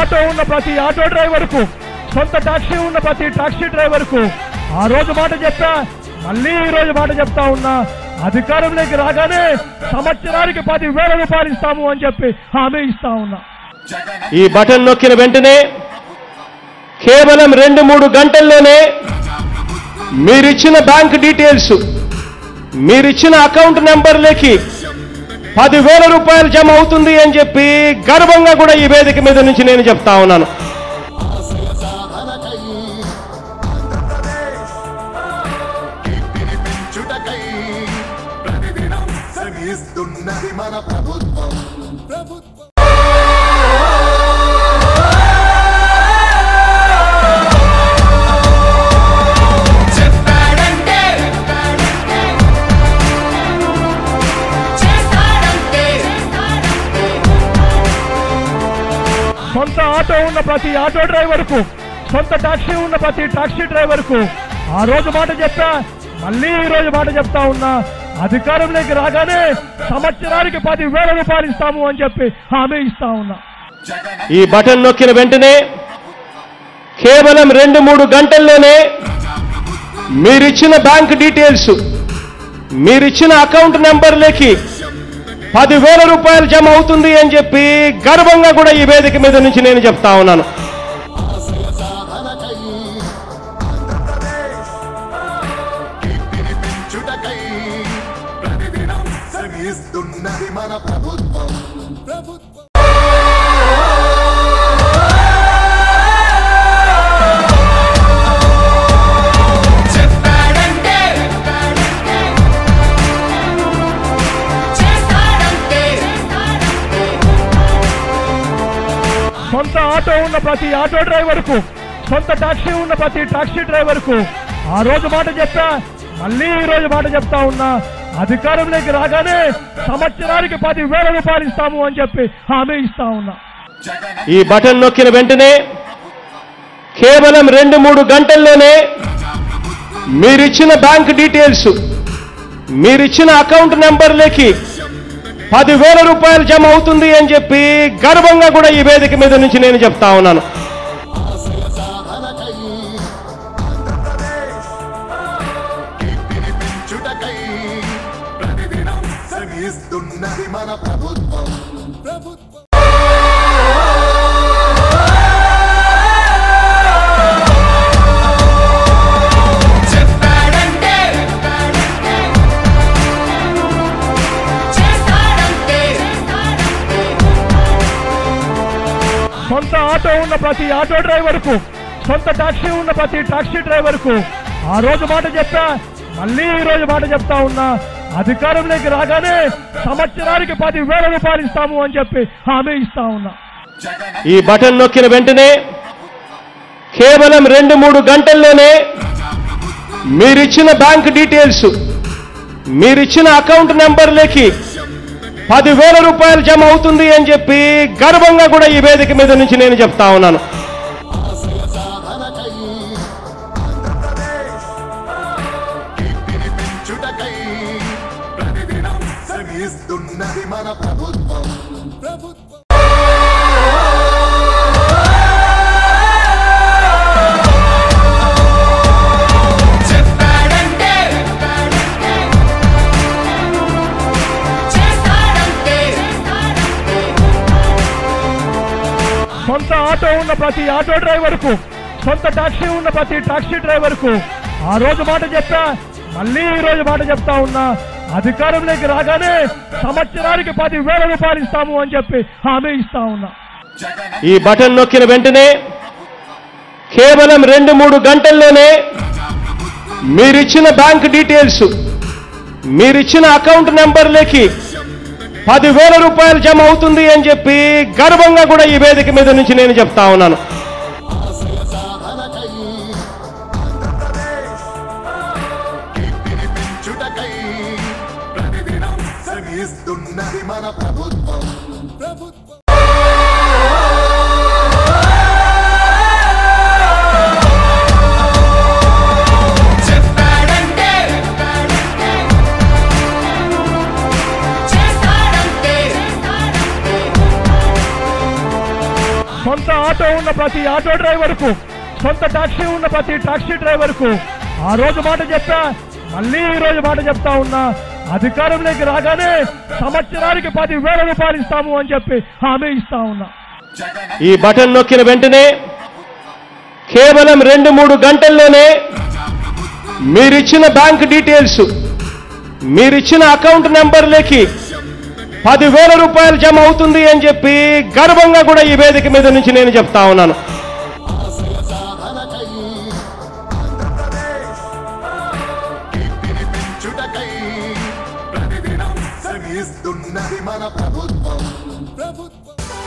auto ఉన్న ప్రతి auto driver కు సొంత టాక్సీ ఉన్న ప్రతి టాక్సీ డ్రైవర్ కు ఆ రోజు మాట చెప్పా మళ్ళీ ఈ రోజు మాట చెప్తా ఉన్నా అధికారంలోకి రాగానే సంవత్సరానికి పది వేల రూపాయలు ఇస్తాము అని చెప్పి హామీ ఇస్తా ఉన్నా ఈ బటన్ నొక్కిన వెంటనే కేవలం రెండు మూడు గంటల్లోనే మీరిచ్చిన బ్యాంక్ డీటెయిల్స్ మీరిచ్చిన అకౌంట్ నెంబర్లకి పదివేల రూపాయలు జమ అవుతుంది అని చెప్పి గర్వంగా కూడా ఈ వేదిక మీద నుంచి నేను చెప్తా ఉన్నాను సాధనకై కీర్తిని పెంచుటకై ప్రతిదినం శ్రమిస్తున్నది మన ప్రభుత్వం ప్రభుత్వం చెప్పాడంటే చేస్తాడంటే సొంత ఆటో ఉన్న ప్రతి ఆటో డ్రైవర్ కు సొంత టాక్సీ ఉన్న ప్రతి టాక్సీ డ్రైవర్ కు ఆ రోజు మాట చెప్పా మళ్ళీ ఈ రోజు మాట చెప్తా ఉన్నా అధికారంలోకి రాగానే సంవత్సరానికి పది వేల రూపాయలు ఇస్తాము అని చెప్పి హామీ ఇస్తా ఉన్నా ఈ బటన్ నొక్కిన వెంటనే కేవలం రెండు మూడు గంటల్లోనే మీరిచ్చిన బ్యాంక్ డీటెయిల్స్ మీరిచ్చిన అకౌంట్ నెంబర్లకి పదివేల రూపాయలు జమ అవుతుంది అని చెప్పి గర్వంగా కూడా ఈ వేదిక మీద నుంచి నేను చెప్తా ఉన్నాను సాధనకై కీర్తిని పెంచుటకై ప్రతిదినం శ్రమిస్తున్నది మన ప్రభుత్వం ప్రభుత్వం చెప్పాడంటే చేస్తాడంటే సొంత ఆటో ఉన్న ప్రతి ఆటో డ్రైవర్ కు సొంత టాక్సీ ఉన్న ప్రతి టాక్సీ డ్రైవర్ కు ఆ రోజు మాట చెప్పా మళ్ళీ ఈ రోజు మాట చెప్తా ఉన్నా అధికారంలోకి రాగానే సంవత్సరానికి పది వేల రూపాయలు ఇస్తాము అని చెప్పి హామీ ఇస్తా ఉన్నా ఈ బటన్ నొక్కిన వెంటనే కేవలం రెండు మూడు గంటల్లోనే మీరిచ్చిన బ్యాంక్ డీటెయిల్స్ మీరిచ్చిన అకౌంట్ నెంబర్లకి పదివేల రూపాయలు జమ అవుతుంది అని చెప్పి గర్వంగా కూడా ఈ వేదిక మీద నుంచి నేను చెప్తా ఉన్నాను సాధనకై కీర్తిని పెంచుటకై ప్రతిదినం శ్రమిస్తున్నది మన ప్రభుత్వం ప్రభుత్వం చెప్పాడంటే చేస్తాడంటే సొంత ఆటో ఉన్న ప్రతి ఆటో డ్రైవర్ కు సొంత టాక్సీ ఉన్న ప్రతి టాక్సీ డ్రైవర్ కు ఆ రోజు మాట చెప్పా మళ్ళీ ఈ రోజు మాట చెప్తా ఉన్నా అధికారంలోకి రాగానే సంవత్సరానికి పది వేల రూపాయలు ఇస్తాము అని చెప్పి హామీ ఇస్తా ఉన్నా ఈ బటన్ నొక్కిన వెంటనే కేవలం రెండు మూడు గంటల్లోనే మీరిచ్చిన బ్యాంక్ డీటెయిల్స్ మీరిచ్చిన అకౌంట్ నెంబర్లకి పదివేల రూపాయలు జమ అవుతుంది అని చెప్పి గర్వంగా కూడా ఈ వేదిక మీద నుంచి నేను చెప్తా ఉన్నాను సాధనకై కీర్తిని పెంచుటకై ప్రతిదినం శ్రమిస్తున్నది మన ప్రభుత్వం ప్రభుత్వం చెప్పాడంటే చేస్తాడంటే సొంత ఆటో ఉన్న ప్రతి ఆటో డ్రైవర్ కు సొంత టాక్సీ ఉన్న ప్రతి టాక్సీ డ్రైవర్ కు ఆ రోజు మాట చెప్పా మళ్ళీ ఈ రోజు మాట చెప్తా ఉన్నా అధికారంలోకి రాగానే సంవత్సరానికి పది వేల రూపాయలు ఇస్తాము అని చెప్పి హామీ ఇస్తా ఉన్నా ఈ బటన్ నొక్కిన వెంటనే కేవలం రెండు మూడు గంటల్లోనే మీరిచ్చిన బ్యాంక్ డీటెయిల్స్ మీరిచ్చిన అకౌంట్ నెంబర్లకి పదివేల రూపాయలు జమ అవుతుంది అని చెప్పి గర్వంగా కూడా ఈ వేదిక మీద నుంచి నేను చెప్తా ఉన్నాను సాధనకై కీర్తిని పెంచుటకై ప్రతిదినం శ్రమిస్తున్నది మన ప్రభుత్వం ప్రభుత్వం చెప్పాడంటే సొంత ఆటో ఆటో ఉన్న ప్రతి ఆటో డ్రైవర్ కు సొంత టాక్సీ ఉన్న ప్రతి టాక్సీ డ్రైవర్ కు ఆ రోజు మాట చెప్పా మళ్ళీ ఈ రోజు మాట చెప్తా ఉన్నా అధికారంలోకి రాగానే సంవత్సరానికి పది వేల రూపాయలు ఇస్తాము అని చెప్పి హామీ ఇస్తా ఉన్నా ఈ బటన్ నొక్కిన వెంటనే కేవలం రెండు మూడు గంటల్లోనే మీరిచ్చిన బ్యాంక్ డీటెయిల్స్ మీరిచ్చిన అకౌంట్ నెంబర్లకి పదివేల రూపాయలు జమ అవుతుంది అని చెప్పి గర్వంగా కూడా ఈ వేదిక మీద నుంచి నేను చెప్తా ఉన్నాను ఆశయ సాధనకై ఆంధ్రప్రదేశ్ కీర్తిని పెంచుటకై ప్రతిదినం శ్రమిస్తున్నది మన ప్రభుత్వం ప్రభుత్వం